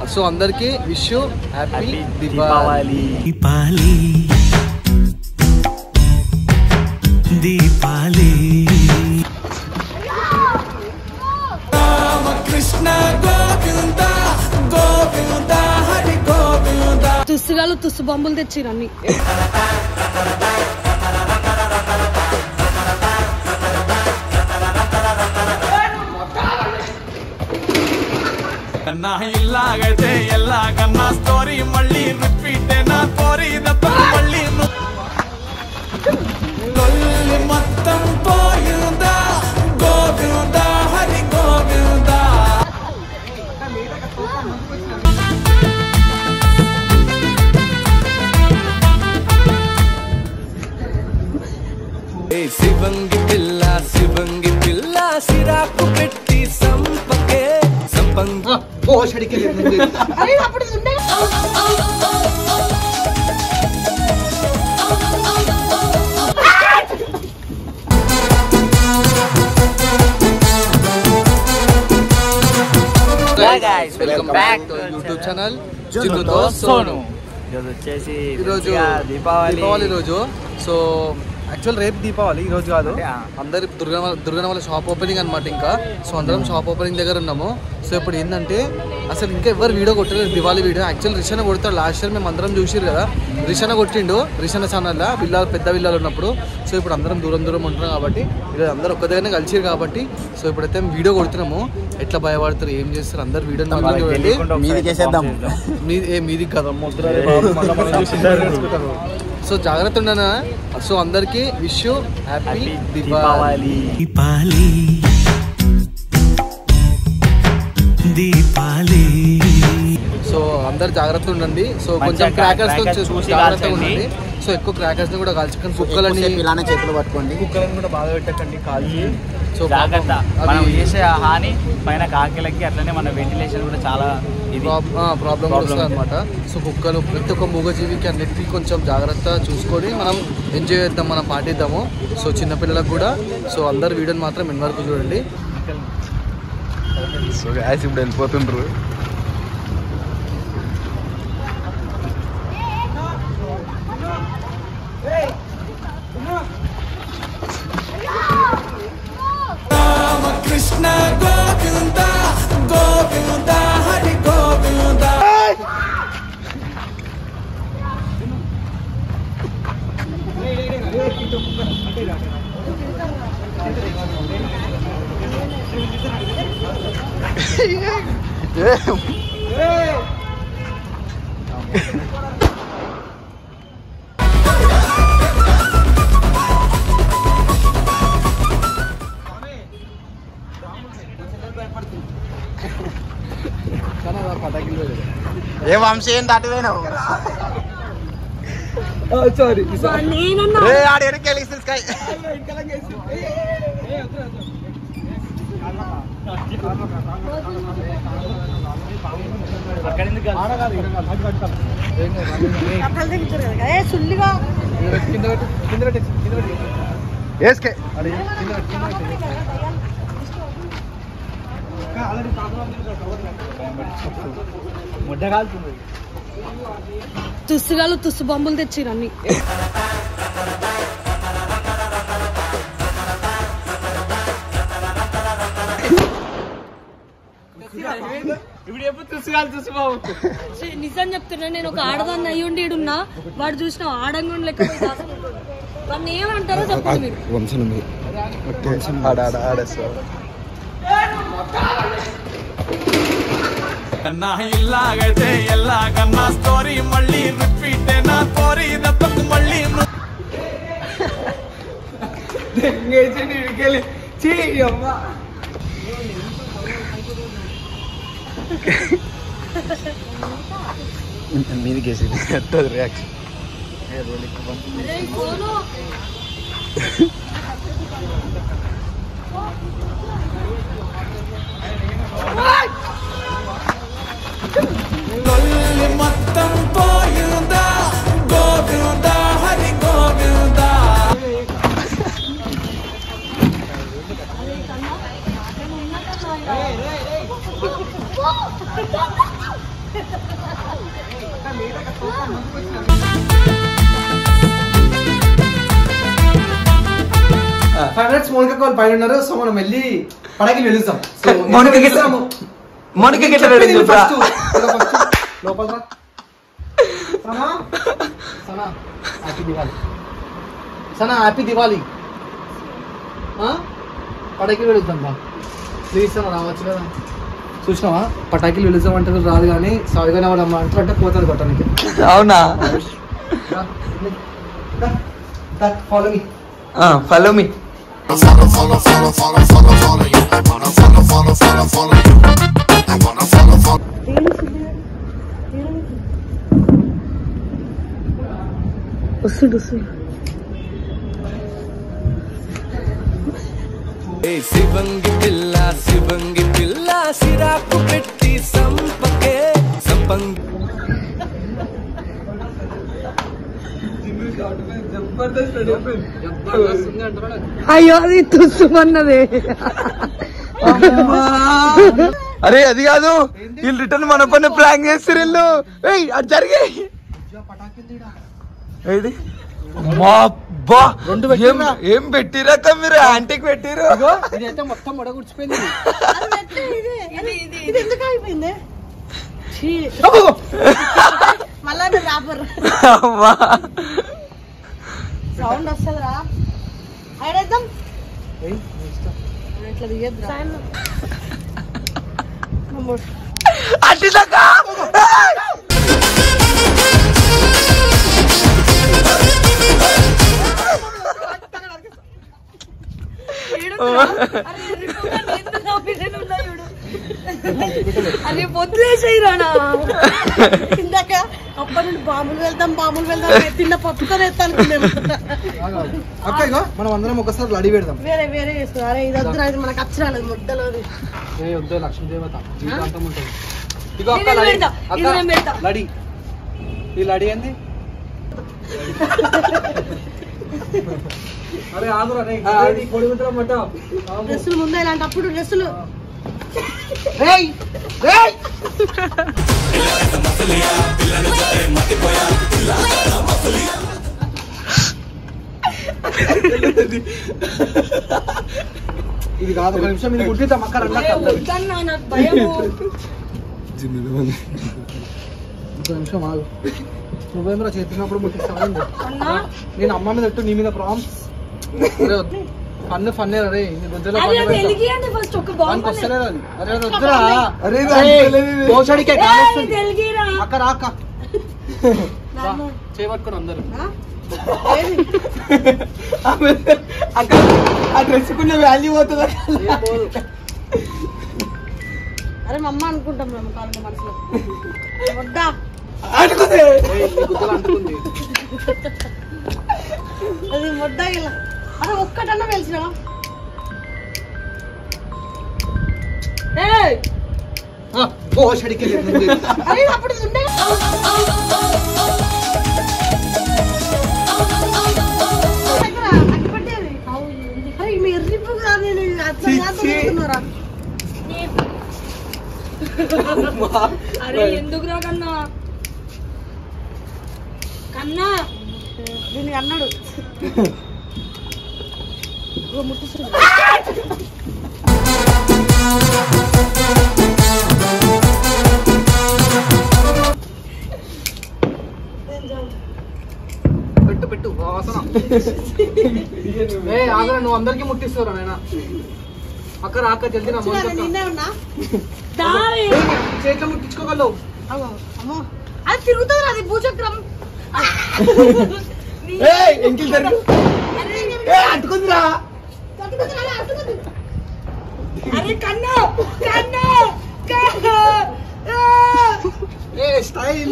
So అందరికి wish happy Deepavali Deepali Deepali తుస్సుగాలు తుస్సు బొమ్మలు తెచ్చిరు అన్ని కన్నా ఇల్లాగైతే ఎల్లాగన్నా స్టోరీ మళ్ళీ రిపీట్ నా కోరి దత్త మళ్ళీ ను- లొల్లి మొత్తం పోయిందా గోవిందా హరి గోవిందా ఏ శివంగి పిల్ల శివంగి పిల్ల సిరాకు పెట్టి సంపకే సంపంగి ఓ షడికి Hi guys, welcome welcome back back to to YouTube channel. Channel జున్నుతో జున్నుతో సోను సోను ఈరోజు వచ్చేసి ఈరోజు మంచిగా దీపావళి దీపావళి రోజు సో యాక్చువల్ రేపు దీపావళి ఈ రోజు కాదు అంటే, ఆ. అందరి దుర్గా దుర్గా వాళ్ళ షాప్ ఓపెనింగ్ అనమాట ఇంకా సో అందరం షాప్ ఓపెనింగ్ దగ్గర ఉన్నాము సో ఇప్పుడు ఏంటంటే అసలు ఇంకా ఎవరు వీడియో కొట్టలేదు దివాళీ వీడియో యాక్చువల్ రిషన కొడతాడు లాస్ట్ ఇయర్ మేము అందరం చూసిరు కదా రిషన కొట్టిండు రిషన ఛానల్లో విల్లాలు పెద్ద విల్లాలు ఉన్నప్పుడు సో ఇప్పుడు అందరం దూరం దూరం ఉంటున్నాం కాబట్టి ఈరోజు అందరూ ఒక్క దగ్గరనే కలిసిరు కాబట్టి సో ఇప్పుడైతే మేము వీడియో కొడుతున్నాము ఎట్లా భయపడతారు ఏం చేస్తారు అందరు వీడియో వాళ్ళకి తెలియకుండా ఒకసారి మీదికి వేసేద్దాం. inform చేద్దాం. మీ ఏ మీది కదా సో జాగ్రత్త ఉండనా సో అందరికి wish happy Happy Deepavali Deepavali Deepali Deepali so అందరు జాగ్రత్త ఉండండి సో కొంచెం మంచిగా క్రాకర్స్ తో crackers చూ- చూసి జాగ్రత్తగా కాల్చండి. ఉండండి సో ఎక్కువ క్రాకర్స్ ని కూడా కాల్చుకొని కుక్కలని ఎక్కువసేపు ఇలానే చేతులు పట్టుకోండి కుక్కలని కూడా బాగా పెట్టకండి కాల్చి సో జాగ్రత్త పాపం మనం అవి చేసే ఆ హాని పైన కాకిలకి అట్లనే మన వెంటిలేషన్ కూడా చాలా ఇది ప్రాబ్లం Problem వస్తుంది అనమాట సో కుక్కలు ప్రతి ఒక్క మూగజీవికి అన్నిటికీ కొంచెం జాగ్రత్త చూసుకొని మనం ఎంజాయ్ చేద్దాం మనం పాటిద్దాము సో చిన్నపిల్లలకు కూడా సో అందరు వీడియోని మాత్రం ఎన్ని వరకు చూడండి సో గ్యాస్ ఇప్పుడు వెళ్ళిపోతుండ్రు కృష్ణ గోవింద గోవింద హరి గోవింద ఏ వంశీ ఏం దాటిపోయినావు సారీ నేనన్నా ఏ ఆడ ఎనకెళ్ళి స్కై అక్కడ ఎందుకు అక్కడ తింటారు కదా ఏ సుల్లిగా కింద పెట్టు కింద పెట్టు కింద పెట్టు వేసుకే అరే కింద పెట్టు కింద పెట్టు ముడ్డ కాలుతుంది తుస్సుగాలు తుస్సు బొమ్మలు తెచ్చిరు అన్ని ఇప్పుడు ఎప్పుడు చూసుకోవాలి చూసుకోవు ఛీ, నిజం చెప్తున్నా నేను ఒక ఆడదాన్ని అయ్యి ఉండి ఈడున్నా వాడు చూసిన ఆడంగా లెక్క పోయి దాచుకుంటాడు. వాడిని ఏమంటారో చెప్పండి మీరు వంశం ఉంది ఆడ ఆడ ఆడేస్తా కన్నా ఇల్లాగైతే ఎల్లాగన్నా స్టోరీ మళ్ళీ రిపీట్ నా కోరి దత్తకు మళ్ళీ ను- మీదికి వేసింది ఎట్టదు రియాక్షన్ అరే, ఈ ఫోను లొల్లి మొత్తం పోయిందా గోవింద హరి గోవింద ఫైవ్ మినిట్స్ మౌనిక వాళ్ళు పైన ఉన్నారు సో మనం వెళ్ళి పడకి వెలుస్తాం సో మౌనికకి ఎట్లా- వెలుస్తాము. మౌనికకి ఎట్లా రెడీ చెప్పేది చెప్పురా? first. ఇదిగో first. లోపల రా. సనా సనా హ్యాపీ దివాలి సనా హ్యాపీ దివాలి ఆ? పటాకీలు వెళుద్దాం బా ప్లీజ్ సనా రావచ్చు కదా చూసినావా పటాకీలు వెళుతామంటే రాదు కానీ సాగుగానే వాడు అమ్మ అంటారు అంటే పోతుంది కొట్టడానికి అవునా ఫాలో మీ ఫాలో మీ వస్తుండు వస్తుండు శివంగి పిల్ల శివంగి పిల్ల సిరాకు పెట్టి సంపకే సంపంగి అయ్యో అది తుస్సుమన్నదే అరే అది కాదు వీళ్ళు రిటర్న్ మన పని ప్లాన్ చేస్తారు వీళ్ళు ఏయ్ అది జరిగే ఏది మా అబ్బా రెండు ఏం పెట్టిర్రా? ఏం పెట్టిరాక మీరు యాంటీకి పెట్టిరు ఇదైతే మొత్తం మొడగుడిచిపోయింది ఇది ఎందుకు అయిపోయింది మళ్ళా రాబర్ అమ్మా. సౌండ్ వస్తుందిరా ఆడేద్దాం ఇట్లా దిగేద్దా అట్టిదాకా అది పొద్దులేసేయరానా ఇందాక అప్పటి నుండి బాంబులు వెళ్దాం బాంబులు వెళ్దాం తిన్న పప్పుతో ఎత్తాను అక్క ఇగో మనం అందరం ఒకసారి లడి పెడదాం వేరే వేరే చేస్తున్నారు అరే ఇది వద్దు ఇది మనకు అచ్చరాలేదు ముద్దలో ఏ వద్దు లక్ష్మీ దేవత జీవితాంతం ఉంటుంది ఇగో అక్క ఇది నేను లడి పెడతా, ఇది నేను పెడతా. అక్క లడి ఈ లడి ఏంది అరే ఆగురా రే పొడి ఉంటారా మట డ్రెస్సులు ముందే ఇలాంటప్పుడు డ్రెస్సులు రేయ్ రేయ్ ఇది కాదు ఒక నిమిషం ఇది గుడ్డిద్దాం అక్క రండి అక్క. వద్దన్నా నాకు భయము ఒక నిమిషం ఆగు నువ్వేంద్ర చేస్తున్నప్పుడు ముట్టిస్తామండి అన్నా నేను అమ్మ మీద పెట్టు నీ మీద ప్రామ్స్ ఫన్ ఫన్నే రే నీ గుద్దలో అరే ఫన్ అది వెలిగియండి ఫస్ట్ ఒక బాంబు వానికి వస్తలేదు అది. అరే అది వద్దురా అరే ఇది అరే, అంతలేదు ఇది. దోసడికే కాలేస్తుంది. వెలిగిరా అక్క రా అక్క రా, చేయబట్టుకోండి అందరు అక్కడ ఆ డ్రెస్ కున్న వాల్యూ పోతుందా ఏం పోదు. అరే మా అమ్మ అనుకుంటాం మేము కాళ్ళు మనసులో వద్దా అనుకుంది ఏయ్, నీ గుద్దలు అంటుకుంది అది వద్దా ఇలా అరే ఒక్కటన్నా వెలిసినావా ఏయ్ ఆ, దోసడికే లేదు ముందు. అరే అప్పుడు ఇది ఉండే దగ్గర అగ్గిపెట్టేది. అరే మీ ఎర్రిపు కాదు, నేను అట్లా కాదు అనుకున్నారా? అరే ఎందుకు రా కన్నా కన్నా దీనికి అన్నాడు ఓ ముట్టిస్తుంది. పెట్టు పెట్టు వాసన ఏ ఆగరా నువ్వు అందరికి ముట్టిస్తావురా నాయన అక్క రా అక్క జల్దీ నా చూడాలి, మొదలు నిన్నే ఉన్నా దారి చేతిలో ముట్టించుకోగలవు అగో, అమ్మో అది తిరుగుతుంది అది భూచక్రం ఎంకిల్ జరుగు ఏ అంటుకుందిరా తట్టుకుంది, అలా అట్టుకుంది. అరే కన్నా కన్నా కన్నా ఆ! ఏ స్టైల్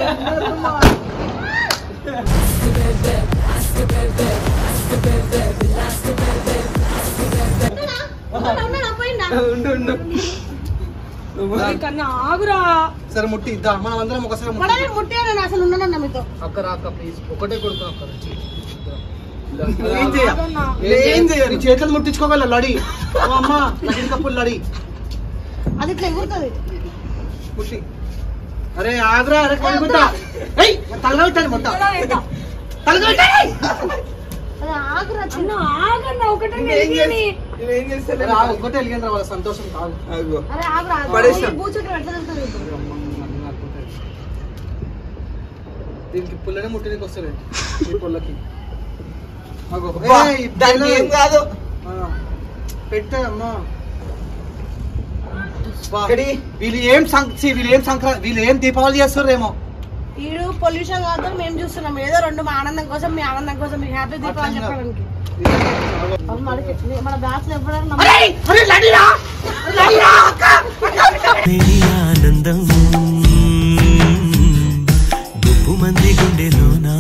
ఉన్నాడా, ఉన్నాడా, పోయిండా? ఉండు ఉండు అరే కన్నా ఆగురా సరే ముట్టి ఇద్దా మనం అందరం ఒకసారి ముట్టి పడని ముట్టాను నేను అసలు ఉన్నానన్నా మీతో అక్క రా అక్క ప్లీజ్ ఒకటే కొడుకు అక్క రుచి. ఏం చేయ ఏం చేయాలి చేతులు ముట్టించుకోగల లడి ఓ అమ్మ లడి కప్పులు లడి అది ఇట్లా ఎగురుతుంది ముట్టి అరే ఆగ్రా అరే కొనుక్కుంటా ఏయ్ తలగలుగుతాను మొత్తం తలగలుగుతాయి అరే ఆగురా చిన్న ఆగన్న ఒకటే వెలిగిని. ఒక్కటే వెలిగింది వాళ్ళ సంతోషం కాదు అరే ఆగురా పడేసిన. పూచక్రం ఎట్లా తెలుస్తుంది దీనికి పుల్లనే ముట్టడానికి వస్తుంది ఈ పుల్లకి అగో. అబ్బా, ఏయ్, దానికి ఏం కాదు ఆ, పెట్టామ్మా బా, ఎక్కడి? వీళ్ళు ఏం సం- ఛీ, వీళ్ళు ఏం సంక్రాంతి వీళ్ళు ఏం దీపావళి చేస్తారేమో ఈడు పొల్యూషన్ కాదు మేము చూస్తున్నాం ఏదో రెండు మా ఆనందం కోసం మీ ఆనందం కోసం మీ హ్యాపీ దీపావళి చెప్పడానికి అవును, మనకి మన బ్యాచ్ ఎప్పుడైనా ఆనందం గుప్పు మంది గుండెలోనా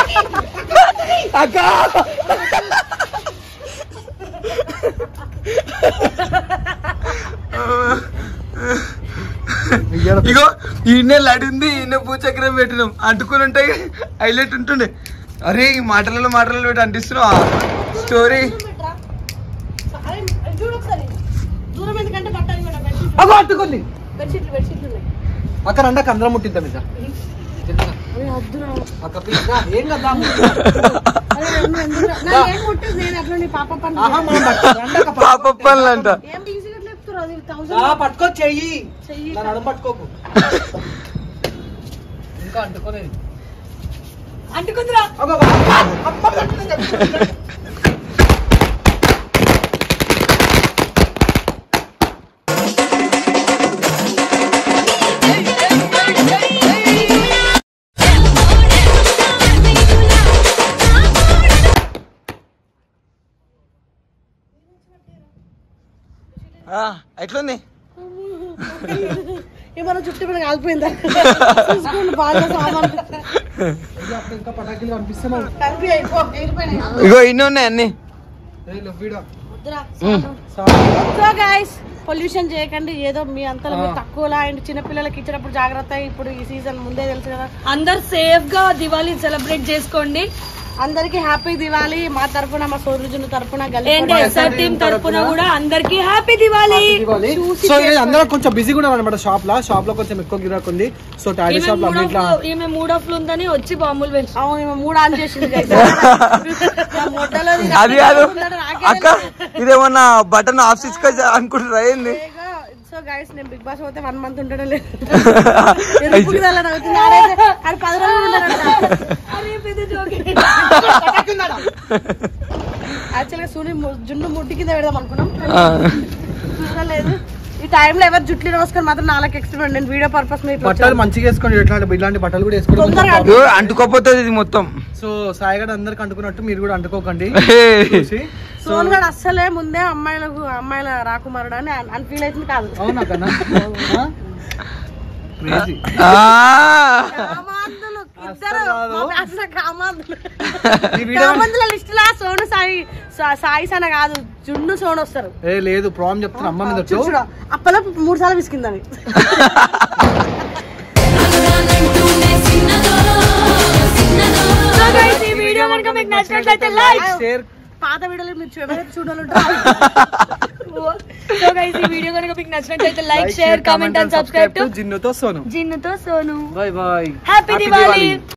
ఇగో ఈయన లడి ఉంది ఈయన భూచక్రం పెట్టినాం అంటుకుని ఉంటాయి హైలైట్ ఉంటుండే అరే ఈ మాటలలో మాటలలో పెట్టి అంటిస్తున్నావా స్టోరీ అరే, చూడు ఒకసారి దూరం ఎందుకంటే పట్టాలి మేడం బెడ్షీట్ అగో అట్టుకుంది బెడ్షీట్లు బెడ్షీట్లు ఉన్నాయి అక్కడ అండక అందరం ముట్టిద్దాం ఇక అరే వద్దురా అక్క ప్లీజ్ రా, ఏం కదా అరే రెండు ఎందుకురా? నా ఏం ముట్టదు నేను అట్లా నీ పాప పని ఆహా మనం పట్టు- రండక్క పట్టు. పాప పనులంట ఏం బిజీ గట్ల చెప్తున్నారు అది రా, థౌసండ్ పట్టుకో చెయ్యి చెయ్యి నా నడుము పట్టుకోకు ఇంకా అంటుకోలేదు అంటుకుందిరా అగో, అబ్బా, అబ్బా, అబ్బా. ఆ, ఎట్లుంది ఏమన్నా చుట్టూ మీద కాలిపోయిందా చూసుకోండి బాగా సామాన్ ఇంకా పటాకులు కనిపిస్తున్నావు కలిపి అయిపో ఎగిరిపోయినాయి ఇగో ఇన్ని ఉన్నాయి అన్ని ఏయ్, లవ్వీడా. వద్దురా సారీ. సో గైస్ పొల్యూషన్ చేయకండి ఏదో మీ అంతలో మీరు తక్కువలా అండ్ చిన్నపిల్లలకి ఇచ్చినప్పుడు జాగ్రత్త ఇప్పుడు ఈ సీజన్ ముందే తెలుసు కదా అందరు సేఫ్ గా దివాళీ సెలబ్రేట్ చేసుకోండి అందరికి హ్యాపీ దివాలి మా తరపున మా సోదరుజుల తరపున ఏంటి ఎస్ఆర్ టీం తరపున కూడా అందరికి హ్యాపీ దివాళీ ఇవ్వాలి. సో ఇది అందరూ కొంచెం బిజీగా ఉన్నారు అనమాట షాప్ లో షాప్ లో కొంచెం ఎక్కువ గిరాక్ ఉంది సో టాలీ ఈమె షాప్ లో మూడ్ అన్నిట్లా ఆఫ్ ఈమె మూడ్ ఆఫ్ లో ఉందని వచ్చి బాంబులు పెంచు అవును ఈమె మూడు ఆన్ చేసింది guys. నా మొట్టలో ఇది అది కాదు ఉన్నాడు, నాకే అక్క ఇదేమన్నా బటన్ ఆఫ్ చేసుకో అనుకుంటారా ఏంది సో గైస్ నేను బిగ్ బాస్ పోతే వన్ మంత్ ఉంటాడో లేదు ఎరుపుకి తెల్లని అవుతుంది. ఆడైతే ఆడ పది రోజులు ఉంటాడంట. అరే పెద్ద జోక్ యాక్చువల్ గా సూని ము- జున్ను ముట్టి కింద పెడదాం అనుకున్నాం చూడలేదు ఈ టైంలో ఎవరు జుట్లు నమస్కారం మాత్రం నాలుగు ఎక్స్పెరిమెంట్ నేను వీడియో పర్పస్ మీద ఇట్లా బట్టలు మంచిగా వేసుకోండి ఇట్లాంటి ఇలాంటి బట్టలు కూడా వేసుకోండి తొందరగా కొంచెం ఇగో అంటుకోపోతుంది ఇది మొత్తం సో సాయిగడ్ అందరికి అంటుకున్నట్టు మీరు కూడా అంటుకోకండి హే. చూసి సో సోన్ గడ్ అస్సలే ముందే అమ్మాయిలకు అమ్మాయిల రాకుమారుడు అని అని ఫీల్ అవుతుంది కాదు అవునా కన్నా క్రేజీ ఆ. కామాంధులు ఇద్దరు కాదు. మా బ్యాచ్ లో కామాంధులు ఈ వీడియో కామాంధుల లిస్ట్ లా సోను సాయి సా- సాయి సన కాదు జున్ను సోను వస్తారు ఏ లేదు ప్రాబ్లం చెప్తున్నా అమ్మ మీద చూడు చూడు అప్పలో మూడు సార్లు విసికిందని సో గైస్ ఈ వీడియో కనుక మీకు నచ్చినట్లయితే లైక్ షేర్ పాత వీడియోలు మీరు చూ- ఎవరైతే చూడాలంటారు సో గైస్ ఈ వీడియో కనుక మీకు నచ్చినట్లయితే like share comment and subscribe to జిన్నుతో సోను జిన్నుతో Sonu bye bye happy Diwali